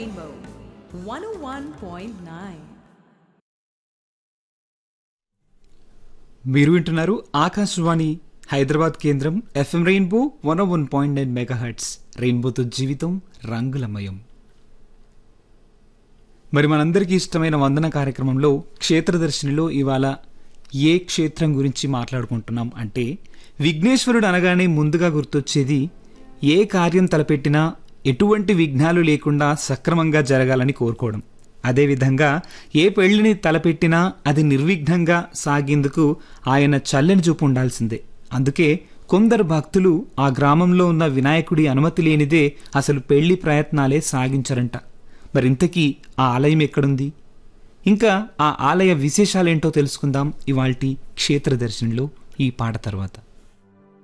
Rainbow 101.9. మీరు వింటున్నారు ఆకాశవాణి హైదరాబాద్ కేంద్రం FM rainbow one one point nine mega hertz రెయిన్బోతో జీవితం రంగులమయం మరి మనందరికీ ఇష్టమైన వందన కార్యక్రమంలో క్షేత్రదర్శినిలో ఇవాళ ఏ క్షేత్రం గురించి మాట్లాడుకుంటున్నాం అంటే విఘ్నేశ్వరుడు అనగానే ముందుగా గుర్తొచ్చేది ఏ కార్యం తలపెట్టినా ఎటువంటి విఘ్నాలు లేకుండా సక్రమంగా జరగాలని కోరుకోవడం అదేవిధంగా ఏ పెళ్లిని తలపెట్టినా అది నిర్విఘ్నంగా సాగేందుకు ఆయన చల్లని చూపు ఉండాల్సిందే అందుకే కొందరు భక్తులు ఆ గ్రామంలో ఉన్న వినాయకుడి అనుమతి లేనిదే అసలు పెళ్లి ప్రయత్నాలే సాగించరంట మరింతకీ ఆ ఆలయం ఎక్కడుంది ఇంకా ఆ ఆలయ విశేషాలేంటో తెలుసుకుందాం ఇవాల్టి క్షేత్ర దర్శనంలో ఈ పాట తర్వాత